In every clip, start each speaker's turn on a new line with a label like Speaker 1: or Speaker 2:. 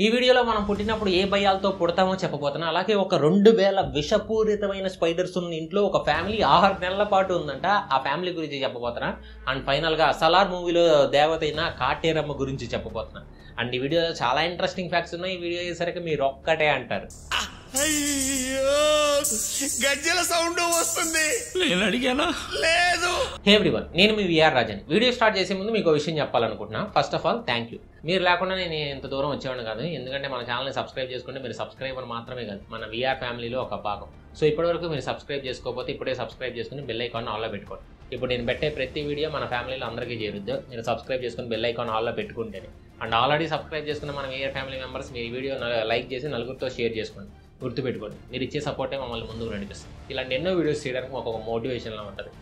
Speaker 1: ఈ వీడియోలో మనం పుట్టినప్పుడు ఏ భయాలతో పుడతామో చెప్పబోతున్నా అలాగే ఒక రెండు వేల విషపూరితమైన స్పైడర్స్ ఉన్న ఇంట్లో ఒక ఫ్యామిలీ ఆరు నెలల పాటు ఉందంట ఆ ఫ్యామిలీ గురించి చెప్పబోతున్నా అండ్ ఫైనల్గా సలార్ మూవీలో దేవత అయిన కాటేరమ్మ గురించి చెప్పబోతున్నా అండ్ ఈ వీడియోలో చాలా ఇంట్రెస్టింగ్ ఫ్యాక్ట్స్ ఉన్నాయి ఈ వీడియో చేసరికి మీరు ఒక్కటే అంటారు
Speaker 2: అయ్యో గజ్జల సౌండ్ వస్తుంది
Speaker 3: నేను అడిగానా
Speaker 2: లేదు
Speaker 1: హే ఎవ్రీవన్ నేను మీ విఆర్ రాజన్ వీడియో స్టార్ట్ చేసే ముందు మీకు ఒక విషయం చెప్పాలనుకుంటున్నా first of all thank you మీరు లేకుండా నేను ఇంత దూరం వచ్చేవాడిని కాదు ఎందుకంటే మన ఛానల్ని సబ్స్క్రైబ్ చేసుకుంటే మీరు సబ్స్క్రైబర్ మాత్రమే కాదు మన విఆర్ ఫ్యామిలీలో ఒక భాగం సో ఇప్పటివరకు మీరు సబ్స్క్రైబ్ చేసుకోకపోతే ఇప్పుడే సబ్స్క్రైబ్ చేసుకుని బెల్ ఐకాన్ ఆల్లో పెట్టుకోండి ఇప్పుడు నేను పెట్టే ప్రతి వీడియో మన ఫ్యామిలీలో అందరికీ చేరుద్దు మీరు సబ్స్క్రైబ్ చేసుకుని బెల్ ఐకాన్ ఆల్లో పెట్టుకుంటేనే అండ్ ఆల్రెడీ సబ్స్క్రైబ్ చేసుకున్న మన విఆర్ ఫ్యామిలీ మెంబర్స్ మీ వీడియో లైక్ చేసి నలుగురితో షేర్ చేసుకోండి గుర్తుపెట్టుకోండి మీరు ఇచ్చే సపోర్టే మమ్మల్ని ముందుకు నడిపిస్తుంది ఇలాంటి ఎన్నో వీడియోస్ చేయడానికి మాకు ఒక మోటివేషన్లా ఉంటుంది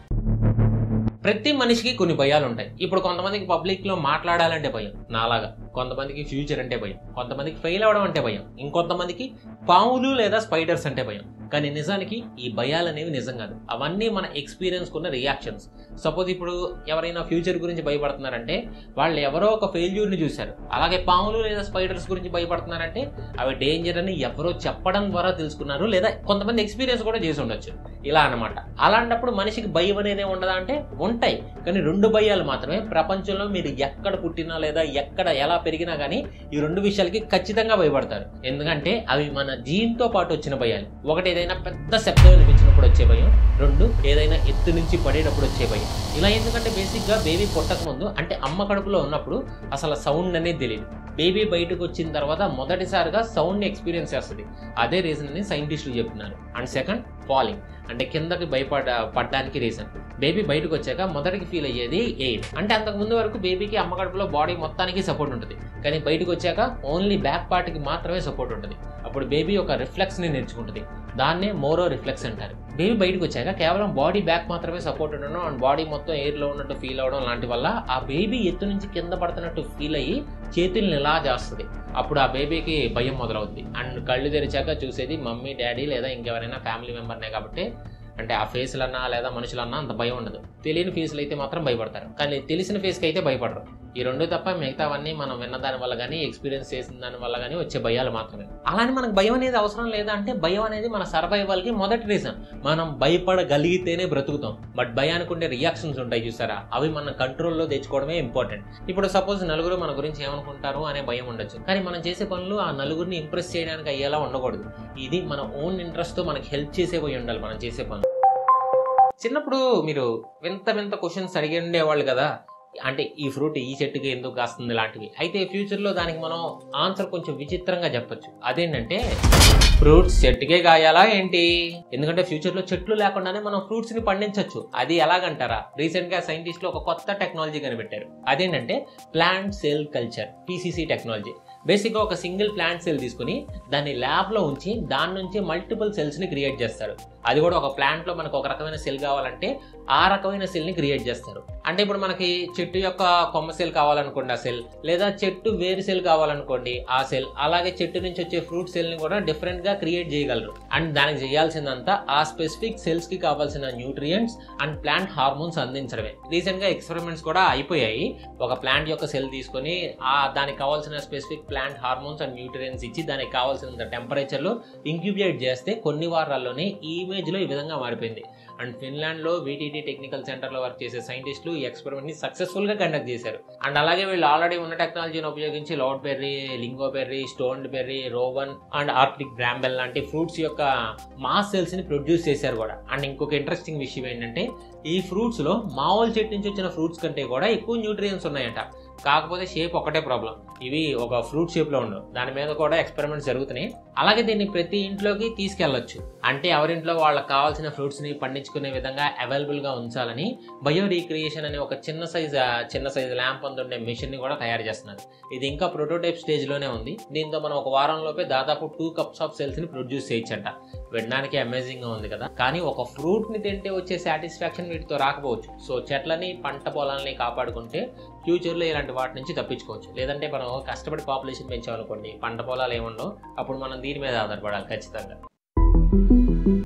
Speaker 1: ప్రతి మనిషికి కొన్ని భయాలు ఉంటాయి ఇప్పుడు కొంతమందికి పబ్లిక్ లో మాట్లాడాలంటే భయం నాలాగా కొంతమందికి ఫ్యూచర్ అంటే భయం కొంతమందికి ఫెయిల్ అవడం అంటే భయం ఇంకొంతమందికి పాములు లేదా స్పైడర్స్ అంటే భయం కానీ నిజానికి ఈ భయాలు అనేవి నిజం కాదు అవన్నీ మన ఎక్స్పీరియన్స్ కున్న రియాక్షన్స్ సపోజ్ ఇప్పుడు ఎవరైనా ఫ్యూచర్ గురించి భయపడుతున్నారంటే వాళ్ళు ఎవరో ఒక ఫెయిల్యూర్ని చూశారు అలాగే పాములు లేదా స్పైడర్స్ గురించి భయపడుతున్నారంటే అవి డేంజర్ అని ఎవరో చెప్పడం ద్వారా తెలుసుకున్నారు లేదా కొంతమంది ఎక్స్పీరియన్స్ కూడా చేసి ఉండొచ్చు ఇలా అన్నమాట అలాంటప్పుడు మనిషికి భయం అనేది ఉండదా అంటే ఉంటాయి కానీ రెండు భయాలు మాత్రమే ప్రపంచంలో మీరు ఎక్కడ పుట్టినా లేదా ఎక్కడ ఎలా పెరిగినా కానీ ఈ రెండు విషయాలకి ఖచ్చితంగా భయపడతారు ఎందుకంటే అవి మన జీన్తో పాటు వచ్చిన భయాలు ఒకటి ఏదైనా పెద్ద శబ్దం వినిపించినప్పుడు వచ్చే భయం రెండు ఏదైనా ఎత్తు నుంచి పడేటప్పుడు వచ్చే భయం ఇలా ఎందుకంటే బేసిక్గా బేబీ పుట్టక ముందు అంటే అమ్మ కడుపులో ఉన్నప్పుడు అసలు సౌండ్ అనేది తెలియదు బేబీ బయటకు వచ్చిన తర్వాత మొదటిసారిగా సౌండ్ని ఎక్స్పీరియన్స్ చేస్తుంది అదే రీజన్ అని సైంటిస్టులు చెప్తున్నారు అండ్ సెకండ్ ఫాలింగ్ అంటే కిందకి భయపడ పడడానికి రీజన్ బేబీ బయటకు వచ్చాక మొదటికి ఫీల్ అయ్యేది ఎయిర్ అంటే అంతకు ముందు వరకు బేబీకి అమ్మ కడుపులో బాడీ మొత్తానికి సపోర్ట్ ఉంటుంది కానీ బయటకు వచ్చాక ఓన్లీ బ్యాక్ పార్ట్కి మాత్రమే సపోర్ట్ ఉంటుంది అప్పుడు బేబీ ఒక రిఫ్లెక్స్ని నేర్చుకుంటుంది దాన్నే మోరో రిఫ్లెక్స్ అంటారు బేబీ బయటకు వచ్చాక కేవలం బాడీ బ్యాక్ మాత్రమే సపోర్ట్ ఉండడం అండ్ బాడీ మొత్తం ఎయిర్లో ఉన్నట్టు ఫీల్ అవడం లాంటి వల్ల ఆ బేబీ ఎత్తు నుంచి కింద పడుతున్నట్టు ఫీల్ అయ్యి చేతుల్ని ఇలా చేస్తుంది అప్పుడు ఆ బేబీకి భయం మొదలవుద్ది అండ్ కళ్ళు తెరిచాక చూసేది మమ్మీ డాడీ లేదా ఇంకెవరైనా ఫ్యామిలీ మెంబర్నే కాబట్టి అంటే ఆ ఫేస్లన్నా లేదా మనుషులన్నా అంత భయం ఉండదు తెలియని ఫేస్లు అయితే మాత్రం భయపడతారు కానీ తెలిసిన ఫేస్కి అయితే భయపడరు ఈ రెండు తప్ప మిగతావన్నీ మనం విన్న దాని వల్ల కానీ ఎక్స్పీరియన్స్ చేసిన దాని వల్ల కానీ వచ్చే భయాలు మాత్రమే అలానే మనకు భయం అనేది అవసరం లేదా అంటే భయం అనేది మన సర్వైవల్కి మొదటి రీజన్ మనం భయపడగలిగితేనే బ్రతుకుతాం బట్ భయానికి ఉండే రియాక్షన్స్ ఉంటాయి చూసారా అవి మన కంట్రోల్లో తెచ్చుకోవడమే ఇంపార్టెంట్ ఇప్పుడు సపోజ్ నలుగురు మన గురించి ఏమనుకుంటారు అనే భయం ఉండొచ్చు కానీ మనం చేసే పనులు ఆ నలుగురిని ఇంప్రెస్ చేయడానికి అయ్యేలా ఉండకూడదు ఇది మన ఓన్ ఇంట్రెస్ట్తో మనకి హెల్ప్ చేసే పోయి ఉండాలి మనం చేసే పనులు చిన్నప్పుడు మీరు వింత వింత క్వశ్చన్స్ అడిగి ఉండేవాళ్ళు కదా అంటే ఈ ఫ్రూట్ ఈ చెట్టుకి ఎందుకు కాస్తుంది లాంటివి అయితే ఫ్యూచర్లో దానికి మనం ఆన్సర్ కొంచెం విచిత్రంగా చెప్పొచ్చు అదేంటంటే ఫ్రూట్స్ చెట్టుకే కాయాలా ఏంటి ఎందుకంటే ఫ్యూచర్లో చెట్లు లేకుండానే మనం ఫ్రూట్స్ ని పండించవచ్చు అది ఎలాగంటారా రీసెంట్ గా సైంటిస్టులు ఒక కొత్త టెక్నాలజీ కనిపెట్టారు అదేంటంటే plant cell culture PCC technology బేసిక్గా ఒక సింగిల్ ప్లాంట్ సెల్ తీసుకుని దాన్ని ల్యాబ్లో ఉంచి దాని నుంచి మల్టిపుల్ సెల్స్ని క్రియేట్ చేస్తారు అది కూడా ఒక ప్లాంట్లో మనకు ఒక రకమైన సెల్ కావాలంటే ఆ రకమైన సెల్ని క్రియేట్ చేస్తారు అంటే ఇప్పుడు మనకి చెట్టు యొక్క కొమ్మ సెల్ కావాలనుకోండి ఆ సెల్ లేదా చెట్టు వేరు సెల్ కావాలనుకోండి ఆ సెల్ అలాగే చెట్టు నుంచి వచ్చే ఫ్రూట్ సెల్ని కూడా డిఫరెంట్గా క్రియేట్ చేయగలరు అండ్ దానికి చేయాల్సిందంతా ఆ స్పెసిఫిక్ సెల్స్కి కావాల్సిన న్యూట్రియంట్స్ అండ్ ప్లాంట్ హార్మోన్స్ అందించడమే రీసెంట్గా ఎక్స్పెరిమెంట్స్ కూడా అయిపోయాయి ఒక ప్లాంట్ యొక్క సెల్ తీసుకొని ఆ దానికి కావాల్సిన specific plant hormones and nutrients ఇచ్చి దానికి కావాల్సినంత టెంపరేచర్లో ఇంక్యుబేట్ చేస్తే కొన్ని వారాల్లోనే ఈ ఇమేజ్లో ఈ విధంగా మారిపోయింది అండ్ ఫిన్లాండ్లో వీటీటీ టెక్నికల్ సెంటర్లో వర్క్ చేసే సైంటిస్టులు ఈ ఎక్స్పెరిమెంట్ని సక్సెస్ఫుల్గా కండక్ట్ చేశారు అండ్ అలాగే వీళ్ళు ఆల్రెడీ ఉన్న టెక్నాలజీని ఉపయోగించి cloudberry lingonberry stone berry rowan and arctic bramble లాంటి ఫ్రూట్స్ యొక్క మాస్ సెల్స్ని ప్రొడ్యూస్ చేశారు కూడా అండ్ ఇంకొక ఇంట్రెస్టింగ్ విషయం ఏంటంటే ఈ ఫ్రూట్స్లో మామూలు చెట్టు నుంచి వచ్చిన ఫ్రూట్స్ కంటే కూడా ఎక్కువ న్యూట్రియన్స్ ఉన్నాయట కాకపోతే షేప్ ఒకటే ప్రాబ్లం ఇవి ఒక ఫ్రూట్ షేప్లో ఉండవు దాని మీద కూడా ఎక్స్పెరిమెంట్స్ జరుగుతున్నాయి అలాగే దీన్ని ప్రతి ఇంట్లోకి తీసుకెళ్లొచ్చు అంటే ఎవరింట్లో వాళ్ళకి కావాల్సిన ఫ్రూట్స్ని పండించుకునే విధంగా అవైలబుల్గా ఉంచాలని బయో రీక్రియేషన్ అనే ఒక చిన్న సైజ్ చిన్న సైజ్ ల్యాంప్ అందుండే మిషన్ని కూడా తయారు చేస్తున్నారు ఇది ఇంకా ప్రోటోటైప్ స్టేజ్లోనే ఉంది దీంతో మనం ఒక వారంలోపే దాదాపు టూ కప్స్ ఆఫ్ సెల్స్ని ప్రొడ్యూస్ చేయొచ్చంట వినడానికి అమేజింగ్గా ఉంది కదా కానీ ఒక ఫ్రూట్ని తింటే వచ్చే సాటిస్ఫాక్షన్ వీటితో రాకపోవచ్చు సో చెట్లని పంట పొలాలని కాపాడుకుంటే ఫ్యూచర్లో ఇలాంటి వాటి నుంచి తప్పించుకోవచ్చు లేదంటే మనం కష్టపడి పాపులేషన్ పెంచామనుకోండి పంట పొలాలు ఏముండవు అప్పుడు మనం దీని మీద ఆధారపడాలి ఖచ్చితంగా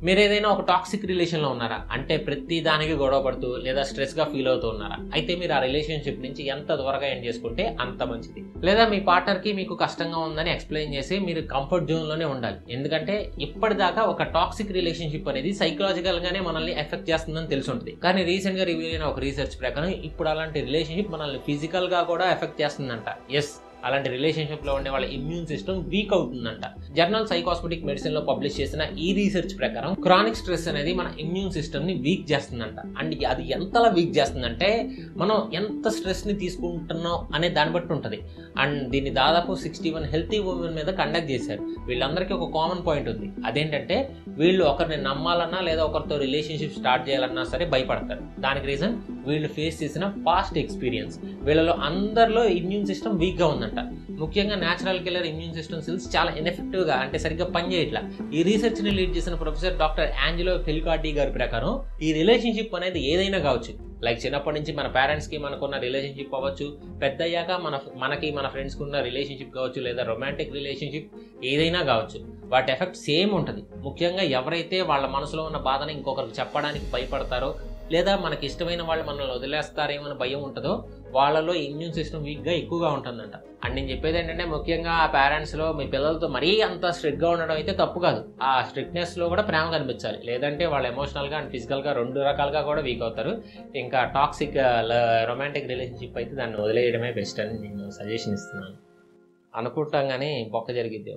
Speaker 1: మీరు ఏదైనా ఒక టాక్సిక్ రిలేషన్లో ఉన్నారా అంటే ప్రతి దానికి గొడవ పడుతూ లేదా స్ట్రెస్గా ఫీల్ అవుతూ ఉన్నారా అయితే మీరు ఆ రిలేషన్షిప్ నుంచి ఎంత త్వరగా ఎండ్ చేసుకుంటే అంత మంచిది లేదా మీ పార్ట్నర్కి మీకు కష్టంగా ఉందని ఎక్స్ప్లెయిన్ చేసి మీరు కంఫర్ట్ జోన్లోనే ఉండాలి ఎందుకంటే ఇప్పటిదాకా ఒక టాక్సిక్ రిలేషన్షిప్ అనేది సైకలాజికల్గానే మనల్ని ఎఫెక్ట్ చేస్తుందని తెలిసి ఉంటుంది కానీ రీసెంట్గా రివ్యూ అయిన ఒక రీసెర్చ్ ప్రకారం ఇప్పుడు అలాంటి రిలేషన్షిప్ మనల్ని ఫిజికల్గా కూడా ఎఫెక్ట్ చేస్తుందంట ఎస్ అలాంటి రిలేషన్షిప్లో ఉండే వాళ్ళ ఇమ్యూన్ సిస్టమ్ వీక్ అవుతుందంట జర్నల్ సైకాస్మెటిక్ మెడిసిన్లో పబ్లిష్ చేసిన ఈ రీసెర్చ్ ప్రకారం క్రానిక్ స్ట్రెస్ అనేది మన ఇమ్యూన్ సిస్టమ్ని వీక్ చేస్తుందంట అండ్ అది ఎంతలా వీక్ చేస్తుందంటే మనం ఎంత స్ట్రెస్ని తీసుకుంటున్నాం అనే దాన్ని బట్టి ఉంటుంది అండ్ దీన్ని దాదాపు సిక్స్టీ వన్ హెల్తీ ఉమెన్ మీద కండక్ట్ చేశారు వీళ్ళందరికీ ఒక కామన్ పాయింట్ ఉంది అదేంటంటే వీళ్ళు ఒకరిని నమ్మాలన్నా లేదా ఒకరితో రిలేషన్షిప్ స్టార్ట్ చేయాలన్నా సరే భయపడతారు దానికి రీజన్ వీళ్ళు ఫేస్ చేసిన పాస్ట్ ఎక్స్పీరియన్స్ వీళ్ళలో అందరిలో ఇమ్యూన్ సిస్టమ్ వీక్గా ఉందంట ముఖ్యంగా natural killer immune system cells చాలా ఇన్ఎఫెక్టివ్గా అంటే సరిగ్గా పనిచేయట్లా ఈ రీసెర్చ్ని లీడ్ చేసిన ప్రొఫెసర్ డాక్టర్ యాంజలో ఫిల్కార్టీ గారి ప్రకారం ఈ రిలేషన్షిప్ అనేది ఏదైనా కావచ్చు లైక్ చిన్నప్పటి నుంచి మన పేరెంట్స్కి మనకున్న రిలేషన్షిప్ అవ్వచ్చు పెద్ద అయ్యాక మన మనకి మన ఫ్రెండ్స్కి ఉన్న రిలేషన్షిప్ కావచ్చు లేదా రొమాంటిక్ రిలేషన్షిప్ ఏదైనా కావచ్చు వాటి ఎఫెక్ట్ సేమ్ ఉంటుంది ముఖ్యంగా ఎవరైతే వాళ్ళ మనసులో ఉన్న బాధని ఇంకొకరికి చెప్పడానికి భయపడతారో లేదా మనకి ఇష్టమైన వాళ్ళు మనల్ని వదిలేస్తారేమో అని భయం ఉంటుందో వాళ్ళలో ఇమ్యూన్ సిస్టమ్ వీక్గా ఎక్కువగా ఉంటుందంట అండ్ నేను చెప్పేది ఏంటంటే ముఖ్యంగా ఆ పేరెంట్స్లో మీ పిల్లలతో మరీ అంత స్ట్రిక్ట్గా ఉండడం అయితే తప్పు కాదు ఆ స్ట్రిక్ట్నెస్లో కూడా ప్రేమ కనిపించాలి లేదంటే వాళ్ళు ఎమోషనల్గా అండ్ ఫిజికల్గా రెండు రకాలుగా కూడా వీక్ అవుతారు ఇంకా టాక్సిక్ రొమాంటిక్ రిలేషన్షిప్ అయితే దాన్ని వదిలేయడమే బెస్ట్ అని నేను సజెషన్ ఇస్తున్నాను అనుకుంటాం కానీ బొక్క జరిగిద్ది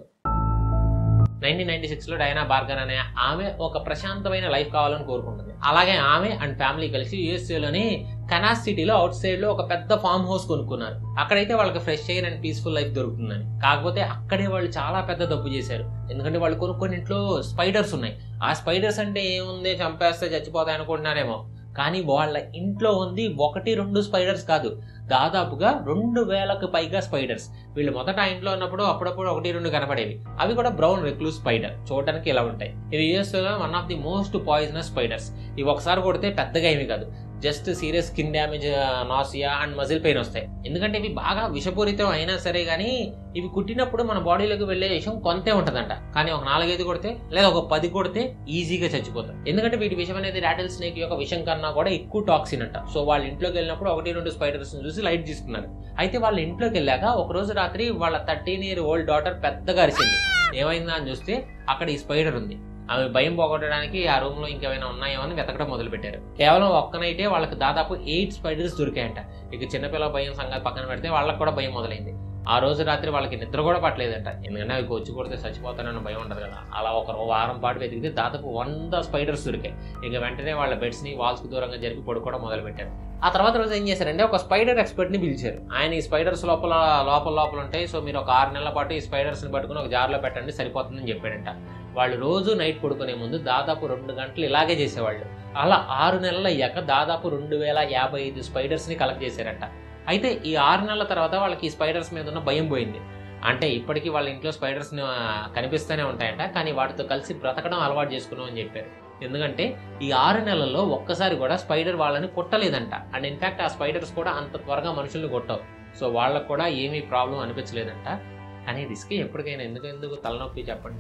Speaker 1: నైన్టీన్ నైన్టీ సిక్స్లో డైనా బార్గన్ అనే ఆమె ఒక ప్రశాంతమైన లైఫ్ కావాలని కోరుకుంటుంది అలాగే ఆమె అండ్ ఫ్యామిలీ కలిసి యూఎస్ఏలోని కనాస్ సిటీలో అవుట్ సైడ్లో ఒక పెద్ద ఫామ్ హౌస్ కొనుక్కున్నారు అక్కడైతే వాళ్ళకి fresh air and peaceful life దొరుకుతుందని కాకపోతే అక్కడే వాళ్ళు చాలా పెద్ద తప్పు చేశారు ఎందుకంటే వాళ్ళు కొనుక్కొని ఇంట్లో స్పైడర్స్ ఉన్నాయి ఆ స్పైడర్స్ అంటే ఏముంది చంపేస్తే చచ్చిపోతాయి అనుకుంటున్నారేమో కానీ వాళ్ళ ఇంట్లో ఉంది ఒకటి రెండు స్పైడర్స్ కాదు దాదాపుగా రెండు వేలకు పైగా స్పైడర్స్ వీళ్ళు మొదట ఆ ఇంట్లో ఉన్నప్పుడు అప్పుడప్పుడు ఒకటి రెండు కనపడేవి అవి కూడా బ్రౌన్ రెక్లూ స్పైడర్ చూడడానికి ఇలా ఉంటాయి ఇవి యూఎస్లో one of the most poisonous spiders ఇవి ఒకసారి కొడితే పెద్దగా ఏమి కాదు just serious skin damage nausea and muscle pain వస్తాయి ఎందుకంటే ఇవి బాగా విషపూరితం అయినా సరే కానీ ఇవి కుట్టినప్పుడు మన బాడీలోకి వెళ్ళే విషయం కొంతే ఉంటుందంట కానీ ఒక నాలుగైదు కొడితే లేదా ఒక పది కొడితే ఈజీగా చచ్చిపోతాం ఎందుకంటే వీటి విషయం అనేది రాటిల్ స్నేక్ యొక్క విషం కన్నా కూడా ఎక్కువ టాక్సిన్ అంట సో వాళ్ళ ఇంట్లోకి వెళ్ళినప్పుడు ఒకటి రెండు స్పైడర్స్ చూసి లైట్ తీసుకున్నారు అయితే వాళ్ళ ఇంట్లోకి వెళ్ళాక ఒక రోజు రాత్రి వాళ్ళ థర్టీన్ ఇయర్ ఓల్డ్ డాటర్ పెద్దగా అరిచింది ఏమైందా అని చూస్తే అక్కడ ఈ స్పైడర్ ఉంది ఆమె భయం పోగొట్టడానికి ఆ రూమ్ లో ఇంకేమైనా ఉన్నాయో అని వెతకడం మొదలు పెట్టారు కేవలం ఒక్క నైటే వాళ్ళకి దాదాపు ఎయిట్ స్పైడర్స్ దొరికాయంట ఇక చిన్నపిల్ల భయం సంగతి పక్కన పెడితే వాళ్ళకి కూడా భయం మొదలైంది ఆ రోజు రాత్రి వాళ్ళకి నిద్ర కూడా పట్టలేదంట ఎందుకంటే అవి వచ్చి కొడితే చచ్చిపోతానన్న భయం ఉండదు కదా అలా ఒక వారం పాటు వెతికితే దాదాపు వంద స్పైడర్స్ దొరికాయి ఇక వెంటనే వాళ్ళ బెడ్స్ ని వాల్స్ కు దూరంగా జరిపి పడుకోవడం మొదలు పెట్టారు ఆ తర్వాత రోజు ఏం చేశారంటే ఒక స్పైడర్ ఎక్స్పర్ట్ ని పిలిచారు ఆయన ఈ స్పైడర్స్ లోపల లోపల లోపల ఉంటాయి సో మీరు ఒక ఆరు నెలల పాటు ఈ స్పైడర్స్ ని పట్టుకుని ఒక జార్లో పెట్టండి సరిపోతుందని చెప్పాడంట వాళ్ళు రోజు నైట్ పడుకునే ముందు దాదాపు రెండు గంటలు ఇలాగే చేసేవాళ్ళు అలా ఆరు నెలలు అయ్యాక దాదాపు రెండు వేల యాభై ఐదు స్పైడర్స్ని కలెక్ట్ చేశారంట అయితే ఈ ఆరు నెలల తర్వాత వాళ్ళకి ఈ స్పైడర్స్ మీద ఉన్న భయం పోయింది అంటే ఇప్పటికీ వాళ్ళ ఇంట్లో స్పైడర్స్ కనిపిస్తూనే ఉంటాయంట కానీ వాటితో కలిసి బ్రతకడం అలవాటు చేసుకున్నాం అని చెప్పారు ఎందుకంటే ఈ ఆరు నెలల్లో ఒక్కసారి కూడా స్పైడర్ వాళ్ళని కొట్టలేదంట అండ్ ఇన్ఫాక్ట్ ఆ స్పైడర్స్ కూడా అంత త్వరగా మనుషుల్ని కొట్టవు సో వాళ్ళకు కూడా ఏమీ ప్రాబ్లం అనిపించలేదంట కానీ రిస్క్ ఎప్పటికైనా ఎందుకు ఎందుకు తలనొప్పి చెప్పండి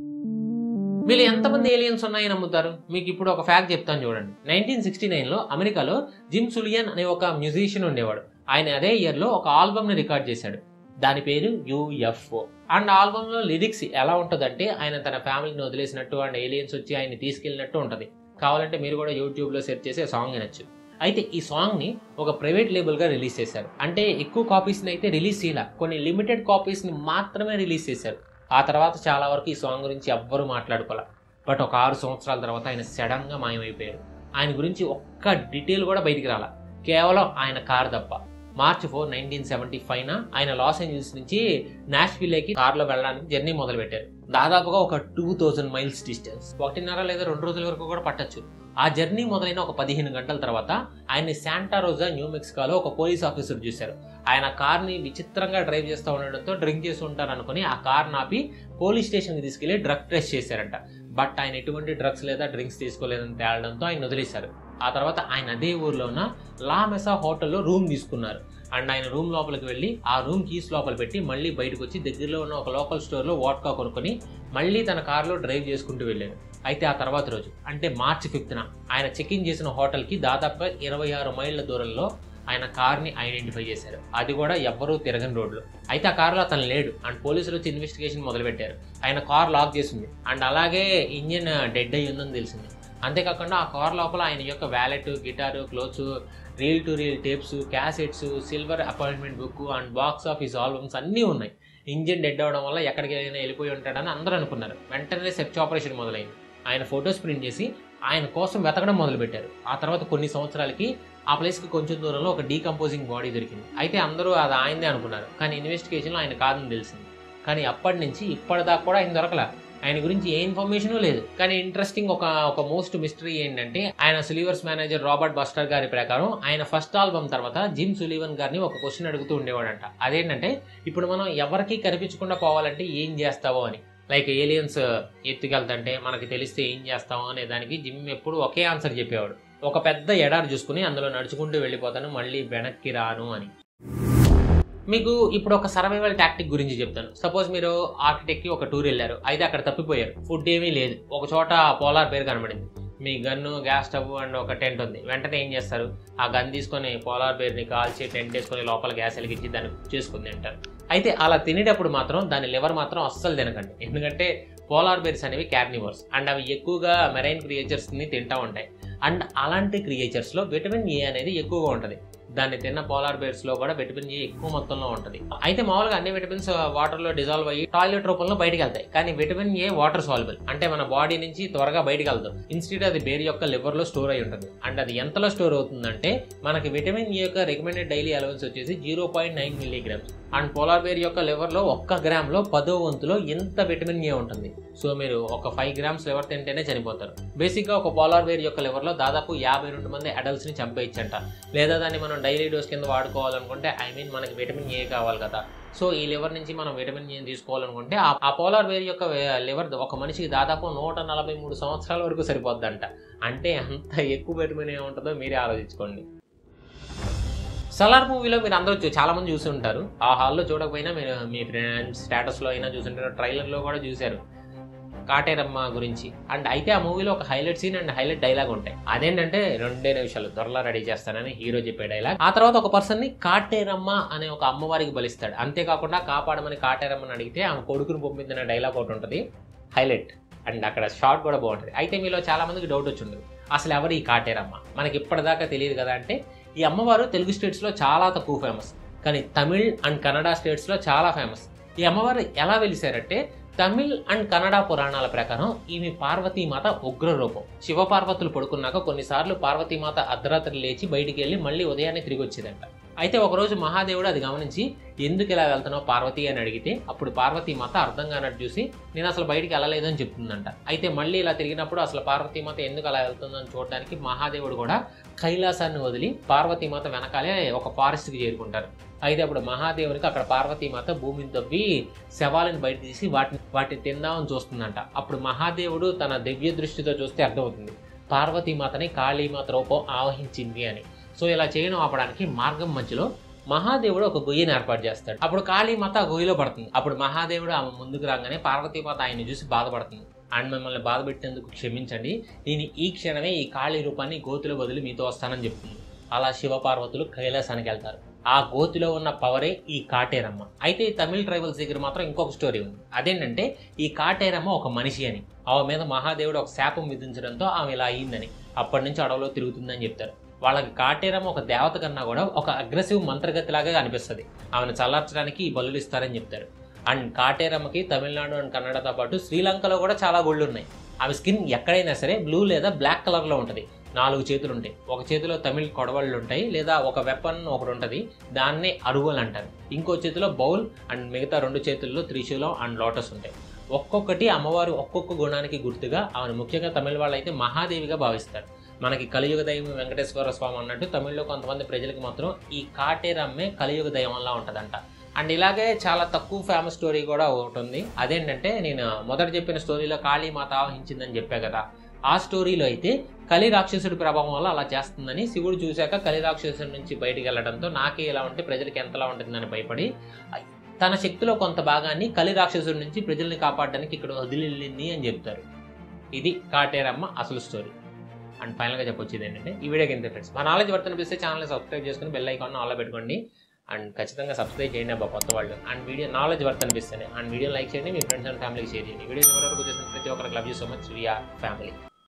Speaker 1: వీళ్ళు ఎంతమంది ఏలియన్స్ ఉన్నాయని నమ్ముతారు మీకు ఇప్పుడు ఒక ఫ్యాక్ట్ చెప్తాను చూడండి నైన్టీన్ సిక్స్టీ నైన్లో అమెరికాలో జిమ్ సులియన్ అనే ఒక మ్యూజిషియన్ ఉండేవాడు ఆయన అదే ఇయర్లో ఒక ఆల్బమ్ని రికార్డ్ చేశాడు దాని పేరు యూఎఫ్ఓ అండ్ ఆల్బమ్లో లిరిక్స్ ఎలా ఉంటుందంటే ఆయన తన ఫ్యామిలీని వదిలేసినట్టు అండ్ ఏలియన్స్ వచ్చి ఆయన్ని తీసుకెళ్ళినట్టు ఉంటుంది కావాలంటే మీరు కూడా యూట్యూబ్లో సెర్చ్ చేసి ఆ సాంగ్ వినొచ్చు అయితే ఈ సాంగ్ని ఒక ప్రైవేట్ లేబుల్గా రిలీజ్ చేశారు అంటే ఎక్కువ కాపీస్ని అయితే రిలీజ్ చేయాల కొన్ని లిమిటెడ్ కాపీస్ని మాత్రమే రిలీజ్ చేశారు ఆ తర్వాత చాలా వరకు ఈ సాంగ్ గురించి ఎవ్వరూ మాట్లాడుకోలే బట్ ఒక ఆరు సంవత్సరాల తర్వాత ఆయన సడన్గా మాయమైపోయారు ఆయన గురించి ఒక్క డీటెయిల్ కూడా బయటికి రాల కేవలం ఆయన కార్ తప్ప మార్చ్ ఫోర్ నైన్టీన్ సెవెంటీ ఫైవ్న ఆయన లాస్ ఏంజల్స్ నుంచి నాష్విల్లేకి కార్లో వెళ్ళడానికి జర్నీ మొదలుపెట్టారు దాదాపుగా ఒక టూ థౌజండ్ మైల్స్ డిస్టెన్స్ ఒకటిన్నర లేదా రెండు రోజుల వరకు కూడా పట్టచ్చు ఆ జర్నీ మొదలైన ఒక పదిహేను గంటల తర్వాత ఆయన్ని శాంటా రోజా న్యూ మెక్సికోలో ఒక పోలీస్ ఆఫీసర్ చూశారు ఆయన కార్ని విచిత్రంగా డ్రైవ్ చేస్తూ ఉండడంతో డ్రింక్ చేసి ఉంటారు అనుకుని ఆ కార్ నాపి పోలీస్ స్టేషన్కి తీసుకెళ్లి డ్రగ్ టెస్ట్ చేశారంట బట్ ఆయన ఎటువంటి డ్రగ్స్ లేదా డ్రింక్స్ తీసుకోలేదని తేలడంతో ఆయన వదిలేశారు ఆ తర్వాత ఆయన అదే ఊర్లో ఉన్న లా మెసా హోటల్లో రూమ్ తీసుకున్నారు అండ్ ఆయన రూమ్ లోపలికి వెళ్ళి ఆ రూమ్ కీస్ లోపల పెట్టి మళ్ళీ బయటకు వచ్చి దగ్గరలో ఉన్న ఒక లోకల్ స్టోర్లో వాట్కా కొనుక్కొని మళ్ళీ తన కారులో డ్రైవ్ చేసుకుంటూ వెళ్ళాడు అయితే ఆ తర్వాత రోజు అంటే మార్చి ఫిఫ్త్న ఆయన చెక్ ఇన్ చేసిన హోటల్కి దాదాపుగా ఇరవై ఆరు మైళ్ళ దూరంలో ఆయన కార్ని ఐడెంటిఫై చేశారు అది కూడా ఎవ్వరూ తిరగని రోడ్లో అయితే ఆ కారులో అతను లేడు అండ్ పోలీసులు వచ్చి ఇన్వెస్టిగేషన్ మొదలుపెట్టారు ఆయన కార్ లాక్ చేసింది అండ్ అలాగే ఇంజిన్ డెడ్ అయ్యి ఉందని తెలిసింది అంతేకాకుండా ఆ కార్ లోపల ఆయన యొక్క wallet guitar clothes reel to reel tapes cassettes silver appointment book and box office albums అన్నీ ఉన్నాయి ఇంజిన్ డెడ్ అవడం వల్ల ఎక్కడికి వెళ్ళినా వెళ్ళిపోయి ఉంటాడని అందరూ అనుకున్నారు వెంటనే సెర్చ్ ఆపరేషన్ మొదలైంది ఆయన ఫొటోస్ ప్రింట్ చేసి ఆయన కోసం వెతకడం మొదలుపెట్టారు ఆ తర్వాత కొన్ని సంవత్సరాలకి ఆ ప్లేస్కి కొంచెం దూరంలో ఒక డీకంపోజింగ్ బాడీ దొరికింది అయితే అందరూ అది ఆయనదే అనుకున్నారు కానీ ఇన్వెస్టిగేషన్లో ఆయన కాదని తెలిసింది కానీ అప్పటి నుంచి ఇప్పటిదాకా కూడా ఆయన దొరకల ఆయన గురించి ఏ ఇన్ఫర్మేషన్ లేదు కానీ ఇంట్రెస్టింగ్ ఒక ఒక మోస్ట్ మిస్టరీ ఏంటంటే ఆయన సులీవర్స్ మేనేజర్ రాబర్ట్ బస్టర్ గారి ప్రకారం ఆయన ఫస్ట్ ఆల్బమ్ తర్వాత జిమ్ సులీవన్ గారిని ఒక క్వశ్చన్ అడుగుతూ ఉండేవాడంట అదేంటంటే ఇప్పుడు మనం ఎవరికి కనిపించకుండా పోవాలంటే ఏం చేస్తావో అని లైక్ ఏలియన్స్ ఎత్తుకెళ్తుంటే మనకి తెలిస్తే ఏం చేస్తామో అనే దానికి జిమ్ ఎప్పుడు ఒకే ఆన్సర్ చెప్పేవాడు ఒక పెద్ద ఎడారి చూసుకుని అందులో నడుచుకుంటూ వెళ్ళిపోతాను మళ్ళీ వెనక్కి రాను అని మీకు ఇప్పుడు ఒక సర్వైవల్ టాక్టిక్ గురించి చెప్తాను సపోజ్ మీరు ఆర్కిటెక్ట్కి ఒక టూర్ వెళ్ళారు అయితే అక్కడ తప్పిపోయారు ఫుడ్ ఏమీ లేదు ఒక చోట పోలార్ పేరు కనబడింది మీ గన్ను గ్యాస్ స్టవ్ అండ్ ఒక టెంట్ ఉంది వెంటనే ఏం చేస్తారు ఆ గన్ తీసుకొని పోలార్ బేర్ని కాల్చి టెంట్ వేసుకొని లోపల గ్యాస్ వెలిగించి దాన్ని కుక్ చేసుకుని తింటారు అయితే అలా తినేటప్పుడు మాత్రం దాని లివర్ మాత్రం అస్సలు తినకండి ఎందుకంటే పోలార్ బేర్స్ అనేవి క్యార్నివర్స్ అండ్ అవి ఎక్కువగా మెరైన్ క్రియేచర్స్ని తింటూ ఉంటాయి అండ్ అలాంటి క్రియేచర్స్లో విటమిన్ ఏ అనేది ఎక్కువగా ఉంటుంది దాన్ని తిన్న పోలార్ బేర్స్ లో కూడా విటమిన్ ఏ ఎక్కువ మొత్తంలో ఉంటుంది అయితే మామూలుగా అన్ని విటమిన్స్ వాటర్ లో డిజాల్వ్ అయ్యి టాయిలెట్ రూపంలో బయటకు వెళ్తాయి కానీ విటమిన్ ఏ వాటర్ సాల్బుల్ అంటే మన బాడీ నుంచి త్వరగా బయటకు వెళ్తాం ఇన్స్టిట్యూట్ అది బేర్ యొక్క లివర్ లో స్టోర్ అయి ఉంటుంది అండ్ అది ఎంతలో స్టోర్ అవుతుందంటే మనకి విటమిన్ ఏ యొక్క రికమెండెడ్ డైలీ అలవెన్స్ వచ్చేసి zero point nine milligrams and polar bear యొక్క లివర్ లో ఒక్క గ్రామ్ లో పదో వంతులో ఎంత విటమిన్ ఏ ఉంటుంది సో మీరు ఒక ఫైవ్ గ్రామ్స్ లివర్ తింటేనే చనిపోతారు బేసిక్ గా ఒక పోలార్ బేర్ యొక్క లివర్ లో దాదాపు యాభై రెండు మంది అడల్ట్స్ ని చంపేయచ్చంట లేదా దాన్ని మనం డైలీ డోస్ కింద వాడుకోవాలనుకుంటే ఐ మీన్ మనకి విటమిన్ ఏ కావాలి కదా సో ఈ లివర్ నుంచి మనం విటమిన్ ఏ తీసుకోవాలనుకుంటే ఆ- ఆ పోలార్ వేర్ యొక్క లివర్ ఒక మనిషికి దాదాపు నూట నలభై మూడు సంవత్సరాల వరకు సరిపోద్దంట అంటే అంత ఎక్కువ విటమిన్ ఏ ఉంటుందో మీరే ఆలోచించుకోండి సలార్ మూవీలో మీరు అందరూ చూ- చాలా మంది చూసి ఉంటారు ఆ హాల్లో చూడకపోయినా మీరు మీ ఫ్రెండ్స్ స్టేటస్లో అయినా చూసుంటారు ట్రైలర్లో కూడా చూశారు కాటేరమ్మ గురించి అండ్ అయితే ఆ మూవీలో ఒక highlight scene and highlight dialogue ఉంటాయి అదేంటంటే రెండే నిమిషాలు త్వరలో రెడీ చేస్తానని హీరో చెప్పే డైలాగ్ ఆ తర్వాత ఒక పర్సన్ ని కాటేరమ్మ అనే ఒక అమ్మవారికి బలిస్తాడు అంతేకాకుండా కాపాడమని కాటేరమ్మని అడిగితే ఆమె కొడుకుని పంపించిన డైలాగ్ ఒకటి ఉంటుంది హైలైట్ అండ్ అక్కడ షార్ట్ కూడా బాగుంటుంది అయితే మీలో చాలా మందికి డౌట్ వచ్చి ఉండదు అసలు ఎవరు ఈ కాటేరమ్మ మనకి ఇప్పటిదాకా తెలియదు కదా అంటే ఈ అమ్మవారు తెలుగు స్టేట్స్లో చాలా తక్కువ ఫేమస్ కానీ తమిళ్ అండ్ కన్నడ స్టేట్స్లో చాలా ఫేమస్ ఈ అమ్మవారు ఎలా వెలిసారంటే తమిళ్ అండ్ కన్నడ పురాణాల ప్రకారం ఈమె పార్వతీమాత ఉగ్ర రూపం శివపార్వతులు పడుకున్నాక కొన్నిసార్లు పార్వతీమాత అర్ధరాత్రి లేచి బయటికి వెళ్ళి మళ్ళీ ఉదయాన్నే తిరిగి వచ్చేదంట అయితే ఒకరోజు మహాదేవుడు అది గమనించి ఎందుకు ఇలా వెళ్తున్నావు పార్వతి అని అడిగితే అప్పుడు పార్వతీమాత అర్థం కానట్టు చూసి నేను అసలు బయటికి వెళ్ళలేదని చెప్తుందంట అయితే మళ్ళీ ఇలా తిరిగినప్పుడు అసలు పార్వతీమాత ఎందుకు అలా వెళ్తుందని చూడడానికి మహాదేవుడు కూడా కైలాసాన్ని వదిలి పార్వతీమాత వెనకాలే ఒక ఫారెస్ట్కి చేరుకుంటారు అయితే అప్పుడు మహాదేవునికి అక్కడ పార్వతీమాత భూమిని తవ్వి శవాలను బయట తీసి వాటిని వాటిని తిందామని చూస్తుందంట అప్పుడు మహాదేవుడు తన దివ్య దృష్టితో చూస్తే అర్థమవుతుంది పార్వతీమాతని కాళీమాత రూపం ఆవహించింది అని సో ఇలా చేయడం ఆపడానికి మార్గం మధ్యలో మహాదేవుడు ఒక గొయ్యని ఏర్పాటు చేస్తాడు అప్పుడు కాళీమాత ఆ గొయ్యిలో పడుతుంది అప్పుడు మహాదేవుడు ఆమె ముందుకు రాగానే పార్వతీమాత ఆయన్ని చూసి బాధపడుతుంది అండ్ మిమ్మల్ని బాధ పెట్టేందుకు క్షమించండి నేను ఈ క్షణమే ఈ కాళీ రూపాన్ని గోతులో వదిలి మీతో వస్తానని చెప్తుంది అలా శివపార్వతులు కైలాసానికి వెళ్తారు ఆ గోతిలో ఉన్న పవరే ఈ కాటేరమ్మ అయితే ఈ తమిళ ట్రైబల్స్ దగ్గర మాత్రం ఇంకొక స్టోరీ ఉంది అదేంటంటే ఈ కాటేరమ్మ ఒక మనిషి అని ఆమె మీద మహాదేవుడు ఒక శాపం విధించడంతో ఆమె ఇలా అయ్యిందని అప్పటి నుంచి అడవిలో తిరుగుతుందని చెప్తారు వాళ్ళకి కాటేరమ్మ ఒక దేవత కన్నా కూడా ఒక అగ్రెసివ్ మంత్రగతిలాగా అనిపిస్తుంది ఆమెను చల్లార్చడానికి ఈ బలులు ఇస్తారని చెప్తారు అండ్ కాటేరమ్మకి తమిళనాడు అండ్ కన్నడతో పాటు శ్రీలంకలో కూడా చాలా గుళ్ళు ఉన్నాయి ఆమె స్కిన్ ఎక్కడైనా సరే బ్లూ లేదా బ్లాక్ కలర్లో ఉంటుంది నాలుగు చేతులు ఉంటాయి ఒక చేతిలో తమిళ్ కొడవళ్ళు ఉంటాయి లేదా ఒక వెపన్ ఒకటి ఉంటుంది దాన్నే అరువలు అంటారు ఇంకో చేతిలో బౌల్ అండ్ మిగతా రెండు చేతుల్లో త్రిశూలం అండ్ లోటస్ ఉంటాయి ఒక్కొక్కటి అమ్మవారు ఒక్కొక్క గుణానికి గుర్తుగా ఆమెను ముఖ్యంగా తమిళ వాళ్ళు అయితే మహాదేవిగా భావిస్తారు మనకి కలియుగ దైవం వెంకటేశ్వర స్వామి అన్నట్టు తమిళ్లో కొంతమంది ప్రజలకు మాత్రం ఈ కాటేరమ్మే కలియుగ దైవంలా ఉంటుందంట అండ్ ఇలాగే చాలా తక్కువ ఫేమస్ స్టోరీ కూడా ఒకటి ఉంది అదేంటంటే నేను మొదట చెప్పిన స్టోరీలో కాళీమాత ఆవహించిందని చెప్పా కదా ఆ స్టోరీలో అయితే కలి రాక్షసుడి ప్రభావం వల్ల అలా చేస్తుందని శివుడు చూశాక కలి రాక్షసుడి నుంచి బయటికి వెళ్ళడంతో నాకే ఇలా ఉంటే ప్రజలకి ఎంతలా ఉంటుందని భయపడి తన శక్తిలో కొంత భాగాన్ని కలి రాక్షసుడి నుంచి ప్రజల్ని కాపాడడానికి ఇక్కడ వదిలింది అని చెప్తారు ఇది కాటేరమ్మ అసలు స్టోరీ అండ్ ఫైనల్గా చెప్పొచ్చేది ఏంటంటే ఈ వీడియోకి ఎంత ఫ్రెండ్స్ మా నాలెడ్జ్ వర్తనిపిస్తే ఛానల్ని సబ్స్క్రైబ్ చేసుకుని బెల్ ఐకాన్ ఆన్లో పెట్టుకోండి అండ్ ఖచ్చితంగా సబ్స్క్రైబ్ చేయండి అబ్బా కొత్త వాళ్ళు అండ్ వీడియో నాలెడ్జ్ వర్త్ అనిపిస్తుంది అండ్ వీడియో లైక్ చేయండి మీ ఫ్రెండ్స్ అండ్ ఫ్యామిలీకి షేర్ చేయండి వీడియో ఎవరెవరికి చూసిన ప్రతి ఒక్కరికి love you so much V R family